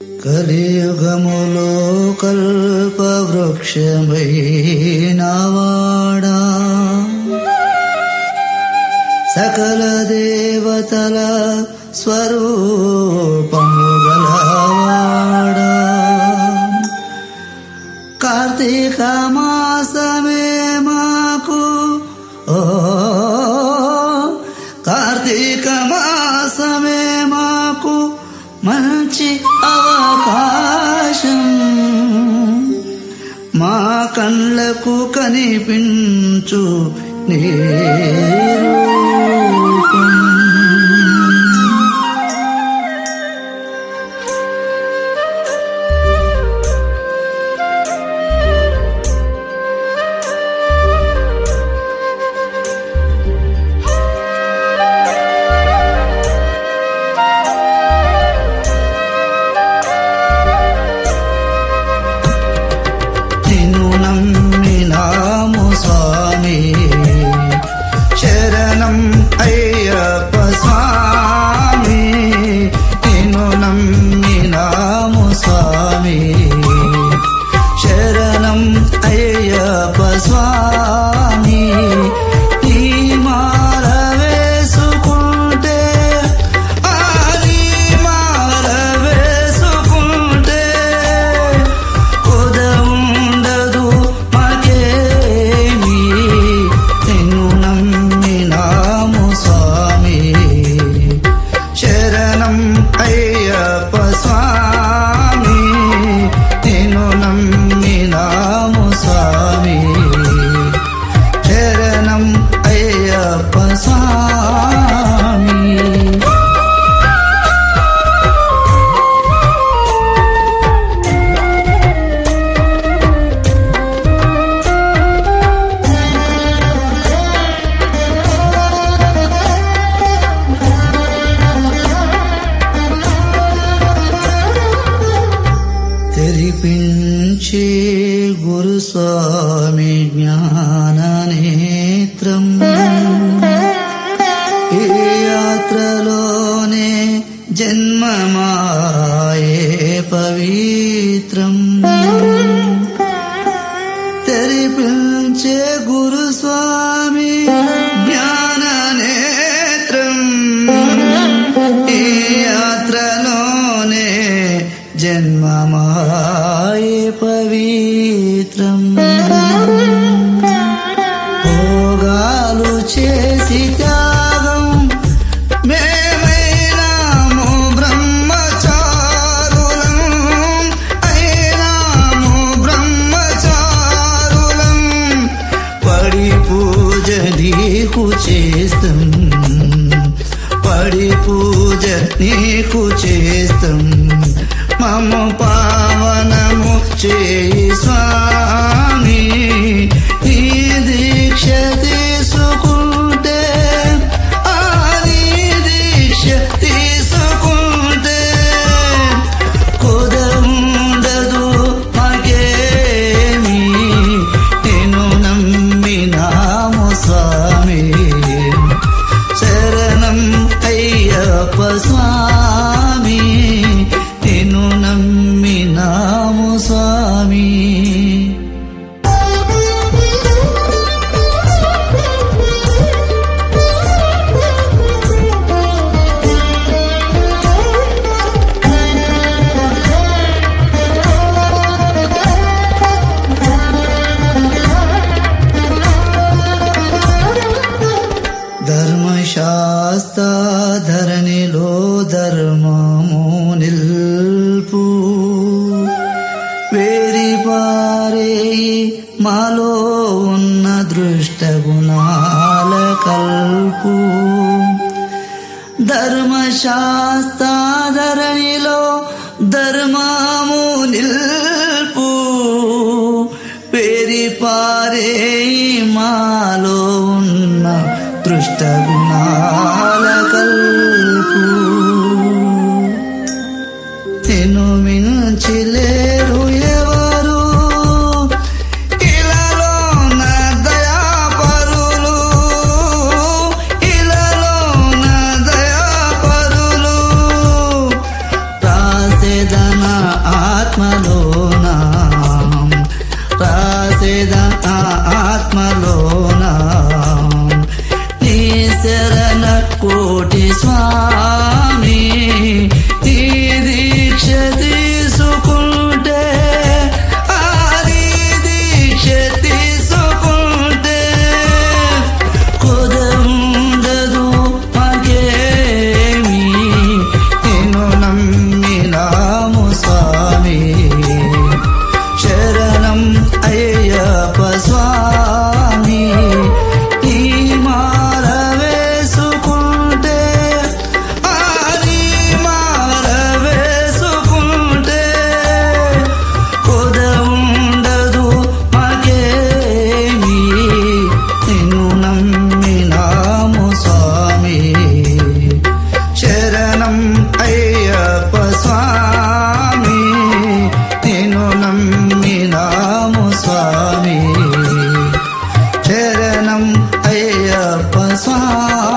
కలియుగములో కల్పవృక్షమైనవాడా సకల దేవతల స్వరూపము గలవాడా కార్తీక మాసమే మాకు ఓ కార్తీక మాసమే మాకు మంచి అవకాశం మా కళ్ళకు కనిపించు నీ రూపం. నిన్ను నమ్మినాము స్వామి శరణం అయ్యప్ప స్వామి నిన్ను నమ్మినాము స్వామి శరణం అయ్యప్ప స్వామి నీ మాల వేసుకుంటే ఆ నీ మాల వేసుకుంటే కుదవుండదు మాకేమి నిన్ను నమ్మినాము స్వామి శరణం అయ్యప్ప స్వామి నిన్ను నమ్మినాము స్వామి శరణం అయ్యప్ప స్వామి తెరిపించే గురుస్వామి జ్ఞాననేత్రం ఈ యాత్రలోనే జన్మమాయే పవిత్రం తెరిపించే గురుస్వామి జ్ఞాననేత్రం ఈ యాత్రలోనే జన్మమాయే పవిత్రం భోగాలు చేసి త్యాగం మేమైనాము బ్రహ్మచారులం అయినాము బ్రహ్మచారులం పడి పూజ నీకు చేస్తాం పడి పూజ నీకు చేస్తాం మమ పావనము చేయి స్వామి ఈ దీక్ష తీసుకుంటే ఆ నీ దీక్ష తీసుకుంటే కుదరుండదు మాకేమి నిన్ను నమ్మినాము స్వామి శరణం అయ్యప్ప స్వామి నిన్ను నమ్మినాము స్వామి ధర్మశాస్త్ర ధరణిలో ధర్మము నిల్పు వేరిపారే మాలో ఉన్న దృష్ట గుణాల కల్పు ధర్మశాస్త్ర ధరణిలో ధర్మము నిల్పు పేరిపారే మాలో ఉన్న దృష్ట గుణాల కల్పు నిన్ను మించి లేరు ఎవరు ఇలాలో నా దయాపరులు ఇలాలో నా దయాపరులు రాసేదనా శరణం అయ్యప్ప స్వామి